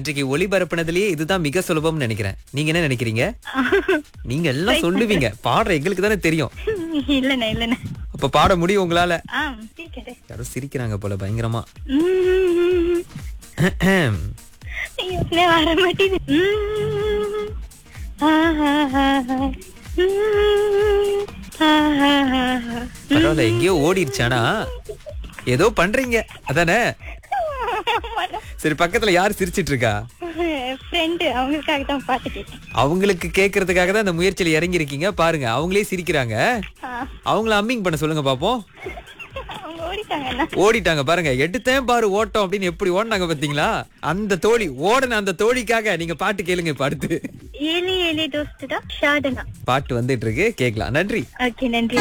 இன்றைக்கு ஒளிபரப்புனதுலயே இதுதான் மிக சுலபம்னு நினைக்கிறேன் நீங்க என்ன நினைக்கிறீங்க நீங்க எல்லாம் சொல்லுவீங்க பாடுற எங்களுக்கு தானே தெரியும் இல்லண்ணே இல்லண்ணே அப்ப பாட முடியும் உங்களால ஆ சீக்கிரம் யாரும் சிரிக்கிறாங்க போல பயங்கரமா உம். ஐயோ, வர மாட்டேது உம். ஆஹாஹாஹா. உம். ஆஹாஹாஹா. பரவாயில்ல எங்கேயோ ஓடிடுச்சானா ஏதோ பண்றீங்க அதானே சரி பக்கத்துல யார் சிரிச்சிட்டு இருக்கா ஃப்ரெண்டு அவங்களுக்காக தான் பாட்டு கேட்டேன் அவங்களுக்கு கேக்குறதுக்காக தான் இந்த முயற்சியில இறங்கி இருக்கீங்க பாருங்க அவங்களே சிரிக்கிறாங்க ஆ, அவங்கள அம்மிங் பண்ண சொல்லுங்க பாப்போம் அவங்க ஓடிட்டாங்கண்ணா ஓடிட்டாங்க பாருங்க எடுத்தேன் பாரு ஓட்டம் அப்படின்னு எப்படி ஓடினாங்க பாத்தீங்களா அந்த தோழி ஓடன அந்த தோழிக்காக நீங்க பாட்டு கேளுங்க இப்ப அடுத்து ஏழு ஏழு தோஸ்து தான் ஷாதனா பாட்டு வந்துட்டு இருக்கு கேக்கலாம் நன்றி ஓகே நன்றி